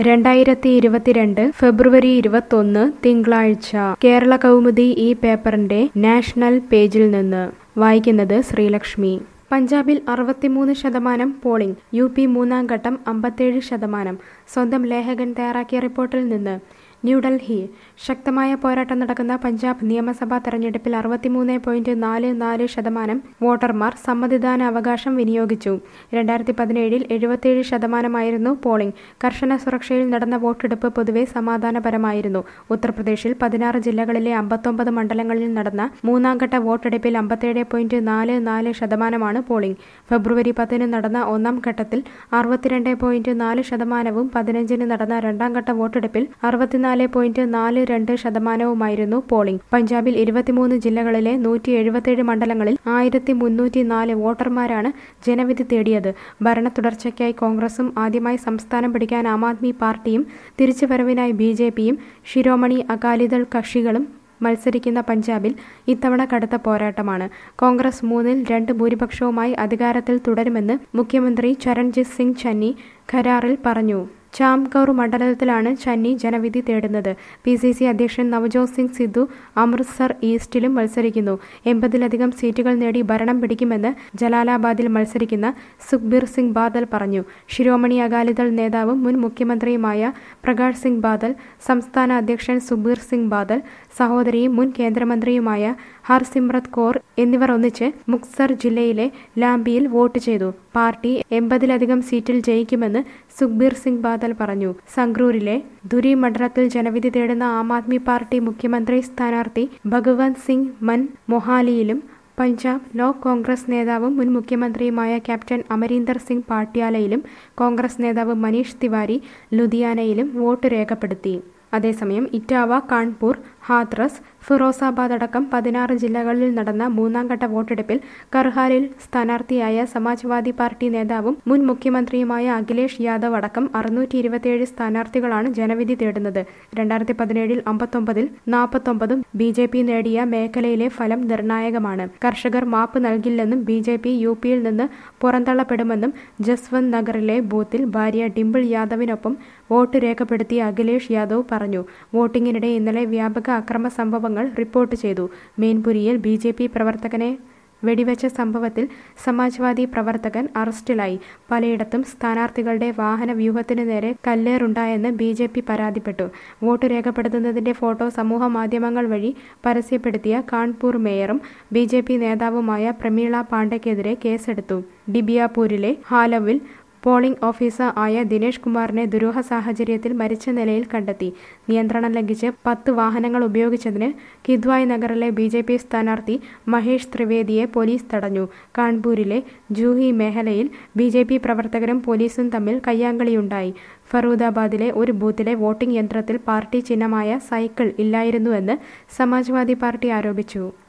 രണ്ടായിരത്തി ഇരുപത്തിരണ്ട് ഫെബ്രുവരി ഇരുപത്തൊന്ന് തിങ്കളാഴ്ച കേരള കൗമുദി ഈ പേപ്പറിന്റെ നാഷണൽ പേജിൽ നിന്ന് വായിക്കുന്നത് ശ്രീലക്ഷ്മി പഞ്ചാബിൽ അറുപത്തിമൂന്ന് ശതമാനം പോളിംഗ് യു പി മൂന്നാം ഘട്ടം അമ്പത്തേഴ് ശതമാനം സ്വന്തം ലേഖകൻ തയ്യാറാക്കിയ റിപ്പോർട്ടിൽ നിന്ന് ന്യൂഡൽഹി ശക്തമായ പോരാട്ടം നടക്കുന്ന പഞ്ചാബ് നിയമസഭാ തെരഞ്ഞെടുപ്പിൽ അറുപത്തിമൂന്ന് പോയിന്റ് നാല് നാല് ശതമാനം വോട്ടർമാർ സമ്മതിദാന അവകാശം വിനിയോഗിച്ചു രണ്ടായിരത്തി പതിനേഴിൽ എഴുപത്തിയേഴ് ശതമാനമായിരുന്നു പോളിംഗ് കർശന സുരക്ഷയിൽ നടന്ന വോട്ടെടുപ്പ് പൊതുവെ സമാധാനപരമായിരുന്നു ഉത്തർപ്രദേശിൽ പതിനാറ് ജില്ലകളിലെ അമ്പത്തൊമ്പത് മണ്ഡലങ്ങളിൽ നടന്ന മൂന്നാം ഘട്ട വോട്ടെടുപ്പിൽ അമ്പത്തേഴ് പോയിന്റ് നാല് നാല് ശതമാനമാണ് പോളിംഗ് ഫെബ്രുവരി പത്തിന് നടന്ന ഒന്നാം ഘട്ടത്തിൽ അറുപത്തിരണ്ട് പോയിന്റ് നാല് ശതമാനവും പതിനഞ്ചിന് നടന്ന രണ്ടാം ഘട്ട വോട്ടെടുപ്പിൽ അറുപത്തിനാല് പോയിന്റ് നാല് രണ്ട് ശതമാനവുമായിരുന്നു പോളിംഗ് പഞ്ചാബിൽ ഇരുപത്തിമൂന്ന് ജില്ലകളിലെ നൂറ്റി എഴുപത്തിയേഴ് മണ്ഡലങ്ങളിൽ ആയിരത്തി മുന്നൂറ്റി നാല് വോട്ടർമാരാണ് ജനവിധി തേടിയത് ഭരണ തുടർച്ചയ്ക്കായി കോൺഗ്രസും ആദ്യമായി സംസ്ഥാനം പിടിക്കാൻ ആം ആദ്മി പാർട്ടിയും തിരിച്ചുവരവിനായി ബി ജെ പിയും ശിരോമണി അകാലിദൾ കക്ഷികളും മത്സരിക്കുന്ന പഞ്ചാബിൽ ഇത്തവണ കടുത്ത പോരാട്ടമാണ് കോൺഗ്രസ് മൂന്നിൽ രണ്ട് ഭൂരിപക്ഷവുമായി അധികാരത്തിൽ തുടരുമെന്ന് മുഖ്യമന്ത്രി ചരൺജിത് സിംഗ് ചന്നി ഖരാറിൽ പറഞ്ഞു ചാംകൗർ മണ്ഡലത്തിലാണ് ചന്നി ജനവിധി തേടുന്നത് പി സി സി അധ്യക്ഷൻ നവജോത് സിംഗ് സിദ്ധു അമൃത്സർ ഈസ്റ്റിലും മത്സരിക്കുന്നു എൺപതിലധികം സീറ്റുകൾ നേടി ഭരണം പിടിക്കുമെന്ന് ജലാലാബാദിൽ മത്സരിക്കുന്ന സുഖ്ബീർ സിംഗ് ബാദൽ പറഞ്ഞു ശിരോമണി അകാലിദൾ നേതാവും മുൻ മുഖ്യമന്ത്രിയുമായ പ്രകാശ് സിംഗ് ബാദൽ സംസ്ഥാന അധ്യക്ഷൻ സുഖ്ബീർ സിംഗ് ബാദൽ സഹോദരിയും മുൻ കേന്ദ്രമന്ത്രിയുമായ ഹർസിമ്രത് കൗർ എന്നിവർ ഒന്നിച്ച് മുക്സർ ജില്ലയിലെ ലാംബിയിൽ വോട്ട് ചെയ്തു പാർട്ടി എൺപതിലധികം സീറ്റിൽ ജയിക്കുമെന്ന് സുഖ്ബീർ സിംഗ് ബാദൽ പറഞ്ഞു സംഗ്രൂരിലെ ധുരി മണ്ഡലത്തിൽ ജനവിധി തേടുന്ന ആം ആദ്മി പാർട്ടി മുഖ്യമന്ത്രി സ്ഥാനാർത്ഥി ഭഗവന്ത് സിംഗ് മൻ മൊഹാലിയിലും പഞ്ചാബ് ലോക് കോൺഗ്രസ് നേതാവും മുൻ മുഖ്യമന്ത്രിയുമായ ക്യാപ്റ്റൻ അമരീന്ദർ സിംഗ് പാട്യാലയിലും കോൺഗ്രസ് നേതാവ് മനീഷ് തിവാരി ലുധിയാനയിലും വോട്ട് രേഖപ്പെടുത്തി അതേസമയം ഇറ്റാവ കാൺപൂർ ഹാത്രസ് ഫിറോസാബാദ് അടക്കം പതിനാറ് ജില്ലകളിൽ നടന്ന മൂന്നാം ഘട്ട വോട്ടെടുപ്പിൽ കർഹാലിൽ സ്ഥാനാർത്ഥിയായ സമാജ്വാദി പാർട്ടി നേതാവും മുൻ മുഖ്യമന്ത്രിയുമായ അഖിലേഷ് യാദവ് അടക്കം അറുന്നൂറ്റി ഇരുപത്തിയേഴ് സ്ഥാനാർത്ഥികളാണ് ജനവിധി തേടുന്നത് രണ്ടായിരത്തി പതിനേഴിൽ അമ്പത്തൊമ്പതിൽ നാൽപ്പത്തൊമ്പതും ബി ജെ പി നേടിയ മേഖലയിലെ ഫലം നിർണായകമാണ് കർഷകർ മാപ്പ് നൽകില്ലെന്നും ബി ജെ പി യു പിയിൽ നിന്ന് പുറന്തള്ളപ്പെടുമെന്നും ജസ്വന്ത് നഗറിലെ ബൂത്തിൽ ഭാര്യ ഡിംപിൾ യാദവിനൊപ്പം വോട്ട് രേഖപ്പെടുത്തിയ അഖിലേഷ് യാദവ് പറഞ്ഞു വോട്ടിംഗിനിടെ ഇന്നലെ വ്യാപക അക്രമ സംഭവങ്ങൾ റിപ്പോർട്ട് ചെയ്തു മെയിൻപുരിയിൽ ബി ജെ പി പ്രവർത്തകനെ വെടിവെച്ച സംഭവത്തിൽ സമാജ്വാദി പ്രവർത്തകൻ അറസ്റ്റിലായി പലയിടത്തും സ്ഥാനാർത്ഥികളുടെ വാഹന വ്യൂഹത്തിനു നേരെ കല്ലേറുണ്ടായെന്ന് ബി ജെ പി പരാതിപ്പെട്ടു വോട്ട് രേഖപ്പെടുത്തുന്നതിന്റെ ഫോട്ടോ സമൂഹ മാധ്യമങ്ങൾ വഴി പരസ്യപ്പെടുത്തിയ കാൺപൂർ മേയറും ബി ജെ പി നേതാവുമായ പ്രമീള പാണ്ഡെക്കെതിരെ കേസെടുത്തു ഡിബിയാപൂരിലെ ഹാലവിൽ പോളിംഗ് ഓഫീസർ ആയ ദിനേഷ് കുമാറിനെ ദുരൂഹ സാഹചര്യത്തിൽ മരിച്ച നിലയിൽ കണ്ടെത്തി നിയന്ത്രണം ലംഘിച്ച് പത്ത് വാഹനങ്ങൾ ഉപയോഗിച്ചതിന് കിദ്വായ് നഗറിലെ ബി ജെ പി സ്ഥാനാർത്ഥി മഹേഷ് ത്രിവേദിയെ പോലീസ് തടഞ്ഞു കാൺപൂരിലെ ജൂഹി മേഖലയിൽ ബി ജെ പി പ്രവർത്തകരും പോലീസും തമ്മിൽ കയ്യാങ്കളിയുണ്ടായി ഫറൂദാബാദിലെ ഒരു ബൂത്തിലെ വോട്ടിംഗ് യന്ത്രത്തിൽ പാർട്ടി ചിഹ്നമായ സൈക്കിൾ ഇല്ലായിരുന്നുവെന്ന് സമാജ്വാദി പാർട്ടി ആരോപിച്ചു